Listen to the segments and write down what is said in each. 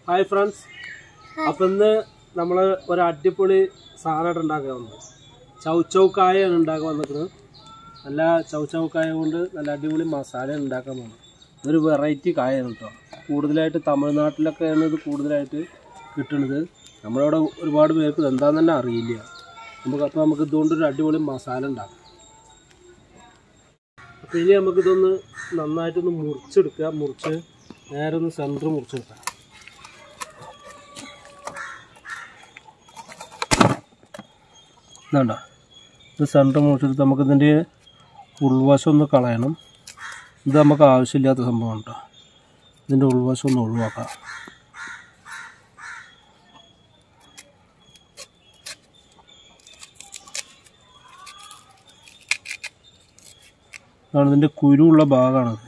Hi friends അപ്പം ഇന്ന് നമ്മൾ ഒരു അടിപൊളി സാലഡ് ഉണ്ടാക്കാൻ വന്നത് ചൗച്ചൗക്കായാണ് ഉണ്ടാക്കാൻ വന്നിരിക്കുന്നത് നല്ല ചൗച്ചൗക്കായ കൊണ്ട് നല്ല അടിപൊളി മസാല ഉണ്ടാക്കാൻ വന്നത് ഒരു വെറൈറ്റി കായാണ് കേട്ടോ കൂടുതലായിട്ട് തമിഴ്നാട്ടിലൊക്കെയാണ് ഇത് കൂടുതലായിട്ട് കിട്ടുന്നത് നമ്മളവിടെ ഒരുപാട് പേർക്ക് ഇത് എന്താണെന്ന് തന്നെ അറിയില്ല നമുക്ക് അപ്പോൾ നമുക്ക് ഇതുകൊണ്ടൊരു അടിപൊളി മസാല ഉണ്ടാക്കാം അപ്പോൾ ഇനി നമുക്കിതൊന്ന് നന്നായിട്ടൊന്ന് മുറിച്ചെടുക്കുക മുറിച്ച് നേരെ ഒന്ന് സെൻറ്റർ മുറിച്ചെടുക്കാം ഇതാണ്ട ഇത് സെൻറ്റർ മുറിച്ചെടുത്ത് നമുക്കിതിൻ്റെ ഉൾവശം ഒന്ന് കളയണം ഇത് നമുക്ക് ആവശ്യമില്ലാത്ത സംഭവം കേട്ടോ ഇതിൻ്റെ ഉൾവശം ഒന്ന് ഒഴിവാക്കാം അതാണ് ഇതിൻ്റെ കുരുവുള്ള ഭാഗമാണത്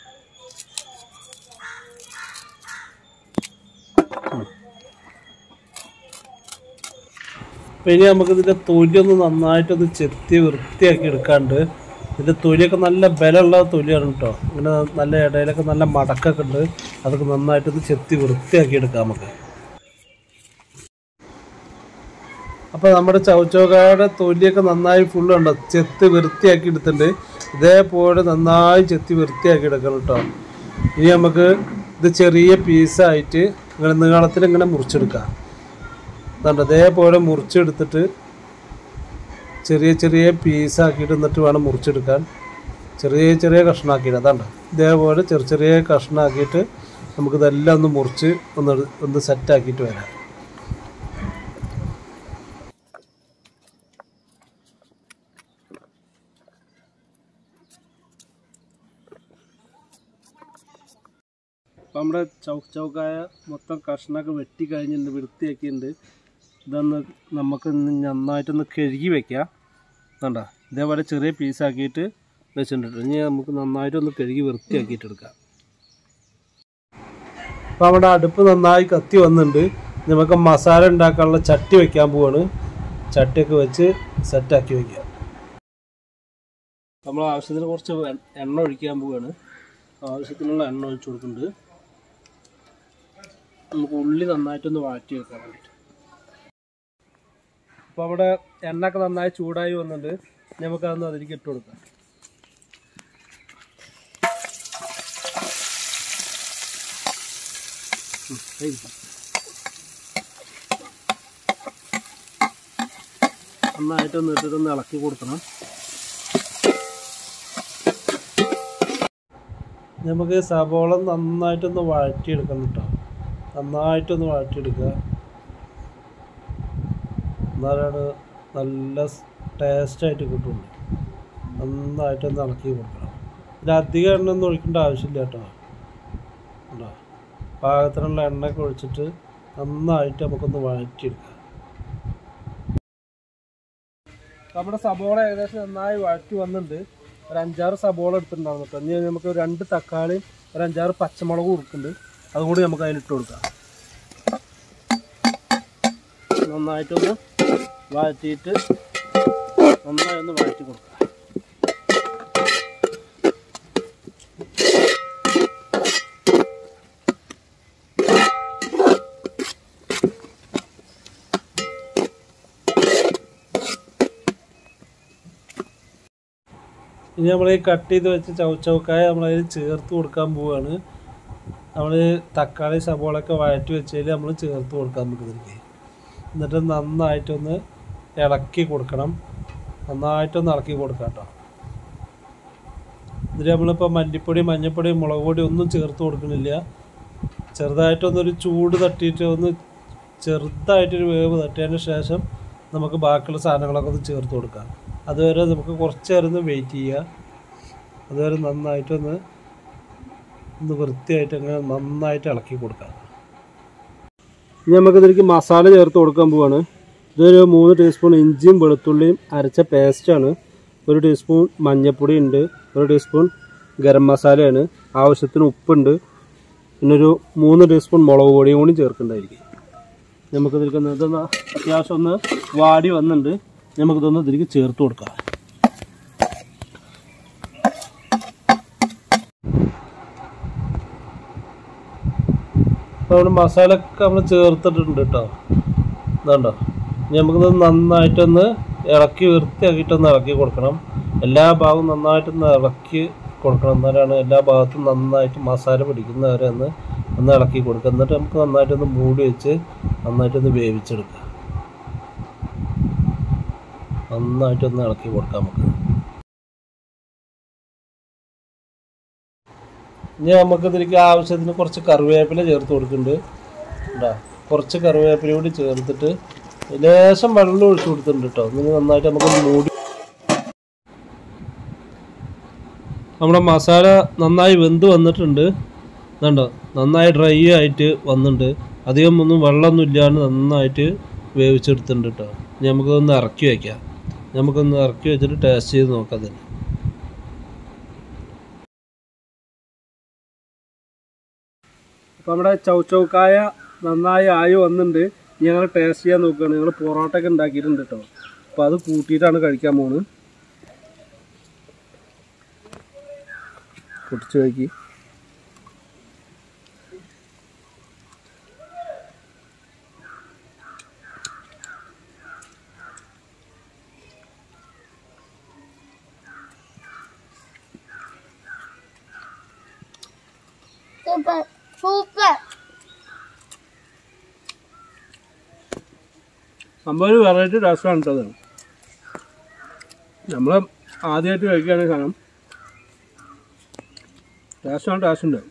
അപ്പം ഇനി നമുക്ക് ഇതിൻ്റെ തൊലിയൊന്ന് നന്നായിട്ടൊന്ന് ചെത്തി വൃത്തിയാക്കി എടുക്കാണ്ട് ഇതിൻ്റെ തൊലിയൊക്കെ നല്ല ബലമുള്ള തൊലിയാണ് കേട്ടോ ഇങ്ങനെ നല്ല ഇടയിലൊക്കെ നല്ല മടക്കൊക്കെ ഉണ്ട് അതൊക്കെ നന്നായിട്ടൊന്ന് ചെത്തി വൃത്തിയാക്കി എടുക്കാം നമുക്ക് അപ്പോൾ നമ്മുടെ ചൗച്ചോക്കായുടെ തൊലിയൊക്കെ നന്നായി ഫുള്ള് ഉണ്ടോ ചെത്തി വൃത്തിയാക്കി എടുത്തിട്ടുണ്ട് ഇതേപോലെ നന്നായി ചെത്തി വൃത്തിയാക്കി എടുക്കണം കേട്ടോ ഇനി നമുക്ക് ഇത് ചെറിയ പീസായിട്ട് ഇങ്ങനെ നീളത്തിൽ ഇങ്ങനെ മുറിച്ചെടുക്കാം അതുകൊണ്ട് അതേപോലെ മുറിച്ചെടുത്തിട്ട് ചെറിയ ചെറിയ പീസാക്കിയിട്ട് എന്നിട്ട് വേണം മുറിച്ചെടുക്കാൻ ചെറിയ ചെറിയ കഷ്ണമാക്കിയിട്ട് അതാണ്ട് ഇതേപോലെ ചെറിയ ചെറിയ കഷ്ണമാക്കിയിട്ട് നമുക്കിതെല്ലാം ഒന്ന് മുറിച്ച് ഒന്ന് എടു- ഒന്ന് സെറ്റാക്കിയിട്ട് വരാം അപ്പം നമ്മുടെ ചൗക്ക് ചൗക്കായ മൊത്തം കഷ്ണമൊക്കെ വെട്ടി കഴിഞ്ഞിട്ടുണ്ട് വൃത്തിയാക്കിയിട്ടുണ്ട് ഇതൊന്ന് നമുക്ക് ഇന്ന് നന്നായിട്ടൊന്ന് കഴുകി വെക്കാം വേണ്ട ഇതേപോലെ ചെറിയ പീസാക്കിയിട്ട് വെച്ചിട്ടുണ്ട് ഇനി നമുക്ക് നന്നായിട്ടൊന്ന് കഴുകി വൃത്തിയാക്കിയിട്ട് എടുക്കാം അപ്പോൾ നമ്മുടെ അടുപ്പ് നന്നായി കത്തി വന്നിട്ടുണ്ട് ഇനി നമുക്ക് മസാല ഉണ്ടാക്കാനുള്ള ചട്ടി വെക്കാൻ പോവാണ് ചട്ടിയൊക്കെ വെച്ച് സെറ്റാക്കി വെക്കാം നമ്മൾ ആവശ്യത്തിന് കുറച്ച് എ- എണ്ണ ഒഴിക്കാൻ പോവാണ് ആവശ്യത്തിനുള്ള എണ്ണ ഒഴിച്ചു കൊടുക്കുന്നുണ്ട് നമുക്ക് ഉള്ളി നന്നായിട്ടൊന്ന് വാറ്റി വെക്കാൻ വേണ്ടിയിട്ട് അപ്പോൾ അവിടെ എണ്ണയൊക്കെ നന്നായി ചൂടായി വന്നിട്ടുണ്ട് ഇനി നമുക്കതൊന്ന് അതിലേക്ക് ഇട്ട് കൊടുക്കാം ഉം, കഴിക്കാം. നന്നായിട്ടൊന്ന് ഇട്ടിട്ടൊന്ന് ഇളക്കി കൊടുക്കണം നമുക്ക് സബോള നന്നായിട്ടൊന്ന് വഴറ്റിയെടുക്കണം കേട്ടോ നന്നായിട്ടൊന്ന് വഴറ്റിയെടുക്കുക എന്നാലാണ് നല്ല ടേസ്റ്റായിട്ട് കിട്ടുള്ളൂ നന്നായിട്ടൊന്ന് ഇളക്കി കൊടുക്കണം ഇതിൽ അധികം എണ്ണ ഒന്നും ഒഴിക്കേണ്ട ആവശ്യമില്ല കേട്ടോ ഉണ്ടോ പാകത്തിനുള്ള എണ്ണയൊക്കെ ഒഴിച്ചിട്ട് നന്നായിട്ട് നമുക്കൊന്ന് വഴറ്റിയെടുക്കാം നമ്മുടെ സബോള ഏകദേശം നന്നായി വഴറ്റി വന്നിട്ടുണ്ട് ഒരു അഞ്ചാറ് സബോള എടുത്തിട്ടുണ്ടാവും കേട്ടോ ഇനി നമുക്ക് ഒരു രണ്ട് തക്കാളി ഒരു അഞ്ചാറ് പച്ചമുളക് കൊടുക്കുന്നുണ്ട് അതും കൂടി നമുക്ക് അതിലിട്ട് കൊടുക്കാം നന്നായിട്ടൊന്ന് വഴറ്റിയിട്ട് നന്നായി ഒന്ന് വഴറ്റി കൊടുക്കാം ഇനി നമ്മൾ ഈ കട്ട് ചെയ്ത് വെച്ച ചൗച്ചൗക്കായ നമ്മളതിൽ ചേർത്ത് കൊടുക്കാൻ പോവുകയാണ് നമ്മൾ തക്കാളി സബോളൊക്കെ വഴറ്റി വെച്ചതിൽ നമ്മൾ ചേർത്ത് കൊടുക്കാൻ നമുക്ക് ഇതിലേക്ക് എന്നിട്ട് നന്നായിട്ടൊന്ന് ഇളക്കി കൊടുക്കണം നന്നായിട്ടൊന്ന് ഇളക്കി കൊടുക്കാം കേട്ടോ ഇതിൽ നമ്മളിപ്പോൾ മല്ലിപ്പൊടി മഞ്ഞൾപ്പൊടി മുളക് പൊടി ഒന്നും ചേർത്ത് കൊടുക്കണില്ല ചെറുതായിട്ടൊന്നൊരു ചൂട് തട്ടിയിട്ട് ഒന്ന് ചെറുതായിട്ടൊരു വേവ് തട്ടിയതിന് ശേഷം നമുക്ക് ബാക്കിയുള്ള സാധനങ്ങളൊക്കെ ഒന്ന് ചേർത്ത് കൊടുക്കാം അതുവരെ നമുക്ക് കുറച്ച് നേരം ഒന്ന് വെയിറ്റ് ചെയ്യുക അതുവരെ നന്നായിട്ടൊന്ന് ഒന്ന് വൃത്തിയായിട്ട് അങ്ങനെ നന്നായിട്ട് ഇളക്കി കൊടുക്കാം ഇനി നമുക്ക് ഇതിലേക്ക് മസാല ചേർത്ത് കൊടുക്കാൻ പോവാണ് ഇതൊരു മൂന്ന് ടീസ്പൂൺ ഇഞ്ചിയും വെളുത്തുള്ളിയും അരച്ച പേസ്റ്റാണ് ഒരു ടീസ്പൂൺ മഞ്ഞൾപ്പൊടി ഉണ്ട് ഒരു ടീസ്പൂൺ ഗരം മസാലയാണ് ആവശ്യത്തിന് ഉപ്പുണ്ട് പിന്നെ ഒരു മൂന്ന് ടീസ്പൂൺ മുളക് പൊടിയും കൂടി ചേർക്കേണ്ടതായിരിക്കും നമുക്കിതിലേക്ക് ഒന്ന് ഇതൊന്ന് അത്യാവശ്യം ഒന്ന് വാടി വന്നിട്ടുണ്ട് നമുക്കിതൊന്ന് ഇതിലേക്ക് ചേർത്ത് കൊടുക്കാം അപ്പോൾ നമ്മൾ മസാല ഒക്കെ നമ്മൾ ചേർത്തിട്ടുണ്ട് കേട്ടോ ഇതുണ്ടോ ഇനി നമുക്കിത് നന്നായിട്ടൊന്ന് ഇളക്കി വൃത്തിയാക്കിയിട്ടൊന്ന് ഇളക്കി കൊടുക്കണം എല്ലാ ഭാഗവും നന്നായിട്ടൊന്ന് ഇളക്കി കൊടുക്കണം എന്നാലാണ് എല്ലാ ഭാഗത്തും നന്നായിട്ട് മസാല പിടിക്കുന്നവരെ ഒന്ന് ഒന്ന് ഇളക്കി കൊടുക്കുക എന്നിട്ട് നമുക്ക് നന്നായിട്ടൊന്ന് മൂടി വെച്ച് നന്നായിട്ടൊന്ന് വേവിച്ചെടുക്കുക നന്നായിട്ടൊന്ന് ഇളക്കി കൊടുക്കാം നമുക്ക് ഇനി നമുക്ക് ഇതിലേക്ക് ആവശ്യത്തിന് കുറച്ച് കറിവേപ്പില ചേർത്ത് കൊടുക്കുന്നുണ്ട് ഉണ്ടാ കുറച്ച് കറിവേപ്പില കൂടി ചേർത്തിട്ട് ലേശം വെള്ളം ഒഴിച്ചു കൊടുത്തിട്ടുണ്ട് കേട്ടോ എന്നിട്ട് നന്നായിട്ട് നമുക്ക് മൂടി നമ്മുടെ മസാല നന്നായി വെന്ത് വന്നിട്ടുണ്ട് ഇതുണ്ടോ നന്നായി ഡ്രൈ ആയിട്ട് വന്നിട്ടുണ്ട് അധികം ഒന്നും വെള്ളമൊന്നും ഇല്ലാണ്ട് നന്നായിട്ട് വേവിച്ചെടുത്തിട്ടുണ്ട് കേട്ടോ ഇനി നമുക്കൊന്ന് ഇറക്കി വയ്ക്കാം നമുക്കൊന്ന് ഇറക്കി വെച്ചിട്ട് ടേസ്റ്റ് ചെയ്ത് നോക്കാം തന്നെ അപ്പോൾ നമ്മുടെ ചൗച്ചൗക്കായ നന്നായി ആയി വന്നിട്ടുണ്ട് ഞങ്ങൾ ടേസ്റ്റ് ചെയ്യാൻ നോക്കുകയാണ് ഞങ്ങൾ പൊറോട്ട ഒക്കെ ഉണ്ടാക്കിയിട്ടുണ്ട് കേട്ടോ അപ്പോൾ അത് കൂട്ടിയിട്ടാണ് കഴിക്കാൻ പോകുന്നത് പൊട്ടിച്ച് കഴിക്കി സൂപ്പർ സൂപ്പർ സംഭവം ഒരു വെറൈറ്റി ടേസ്റ്റാണ് കേട്ടത് നമ്മൾ ആദ്യമായിട്ട് കഴിക്കുകയാണ് സാധനം ടേസ്റ്റാണ് ടേസ്റ്റ് ഉണ്ട്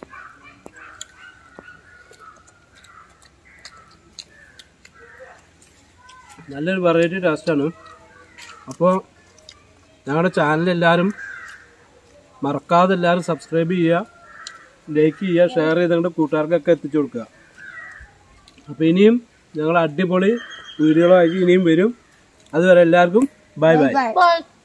നല്ലൊരു വെറൈറ്റി ടേസ്റ്റാണ് അപ്പോൾ ഞങ്ങളുടെ ചാനൽ എല്ലാവരും മറക്കാതെ എല്ലാവരും സബ്സ്ക്രൈബ് ചെയ്യുക ലൈക്ക് ചെയ്യുക ഷെയർ ചെയ്ത് ഞങ്ങളുടെ കൂട്ടുകാർക്കൊക്കെ എത്തിച്ചു കൊടുക്കുക അപ്പോൾ ഇനിയും ഞങ്ങൾ അടിപൊളി വീഡിയോകളായി ഇനിയും വരും അതുവരെ എല്ലാവർക്കും ബൈ ബൈ ബൈ